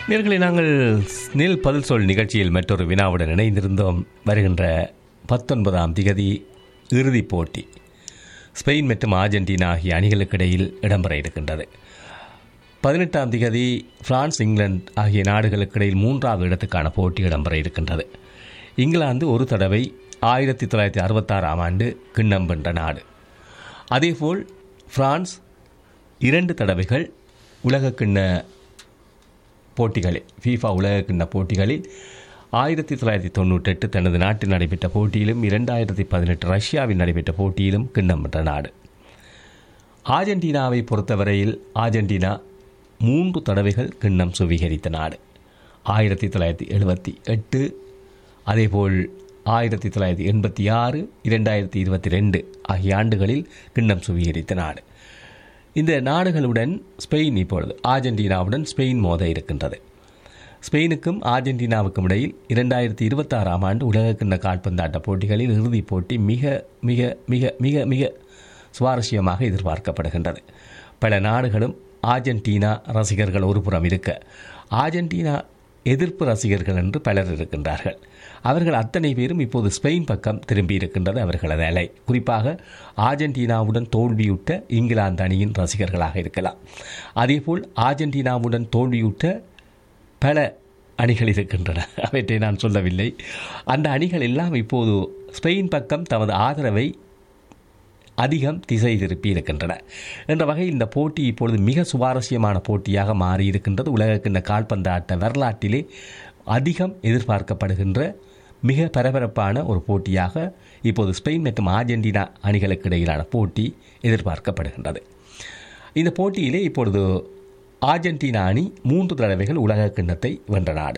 நேர்களை நாங்கள் நெல் பதில் சொல் நிகழ்ச்சியில் மற்றொரு வினாவுடன் இணைந்திருந்தோம் வருகின்ற பத்தொன்பதாம் திகதி இறுதிப் போட்டி ஸ்பெயின் மற்றும் அர்ஜென்டினா ஆகிய அணிகளுக்கு இடையில் இடம்பெற இருக்கின்றது பதினெட்டாம் திகதி பிரான்ஸ் இங்கிலாந்து ஆகிய நாடுகளுக்கு இடையில் மூன்றாவது இடத்துக்கான போட்டி இடம்பெற இருக்கின்றது இங்கிலாந்து ஒரு தடவை ஆயிரத்தி தொள்ளாயிரத்தி அறுபத்தாறாம் ஆண்டு கிண்ணம் வென்ற நாடு அதேபோல் பிரான்ஸ் இரண்டு தடவைகள் உலகக்கிண்ண போட்டிகளில் ஃபீஃபா உலகக்கிண்ண போட்டிகளில் ஆயிரத்தி தொள்ளாயிரத்தி தொண்ணூற்றெட்டு தனது நாட்டில் நடைபெற்ற போட்டியிலும் இரண்டாயிரத்தி பதினெட்டு ரஷ்யாவில் நடைபெற்ற போட்டியிலும் கிண்ணம் வென்ற நாடு ஆர்ஜென்டினாவை பொறுத்தவரையில் ஆர்ஜென்டினா மூன்று தடவைகள் கிண்ணம் சுவீகரித்த நாடு ஆயிரத்தி தொள்ளாயிரத்தி எழுபத்தி எட்டு அதேபோல் ஆயிரத்தி தொள்ளாயிரத்தி எண்பத்தி ஆறு இரண்டாயிரத்தி இருபத்தி ரெண்டு ஆகிய ஆண்டுகளில் கிண்ணம் சுவீகரித்த நாடு இந்த நாடுகளுடன் ஸ்பெயின் இப்பொழுது ஆர்ஜென்டினாவுடன் ஸ்பெயின் மோத இருக்கின்றது ஸ்பெயினுக்கும் ஆர்ஜென்டினாவுக்கும் இடையில் இரண்டாயிரத்தி இருபத்தாறாம் ஆண்டு உலகக்கிண்ண கால்பந்தாட்ட போட்டிகளில் இறுதிப் போட்டி மிக மிக மிக மிக மிக சுவாரஸ்யமாக எதிர்பார்க்கப்படுகின்றது பல நாடுகளும் ஆர்ஜென்டினா ரசிகர்கள் ஒருபுறம் இருக்க ஆர்ஜென்டினா எதிர்ப்பு ரசிகர்கள் என்று பலர் இருக்கின்றார்கள் அவர்கள் அத்தனை பேரும் இப்போது ஸ்பெயின் பக்கம் திரும்பி இருக்கின்றது அவர்களது அலை குறிப்பாக ஆர்ஜென்டினாவுடன் தோல்வியுற்ற இங்கிலாந்து அணியின் ரசிகர்களாக இருக்கலாம் அதேபோல் ஆர்ஜென்டினாவுடன் தோல்வியுற்ற பல அணிகள் இருக்கின்றன அவற்றை நான் சொல்லவில்லை அந்த அணிகள் எல்லாம் இப்போது ஸ்பெயின் பக்கம் தமது ஆதரவை அதிகம் திசை திருப்பி இருக்கின்றன என்ற வகையில் இந்த போட்டி இப்பொழுது மிக சுவாரஸ்யமான போட்டியாக மாறி இருக்கின்றது உலகக்கிண்ண கால்பந்தாட்ட வரலாற்றிலே அதிகம் எதிர்பார்க்கப்படுகின்ற மிக பரபரப்பான ஒரு போட்டியாக இப்போது ஸ்பெயின் மற்றும் ஆர்ஜென்டினா அணிகளுக்கு இடையிலான போட்டி எதிர்பார்க்கப்படுகின்றது இந்த போட்டியிலே இப்பொழுது ஆர்ஜென்டினா அணி மூன்று தடவைகள் உலக கிண்ணத்தை வென்ற நாடு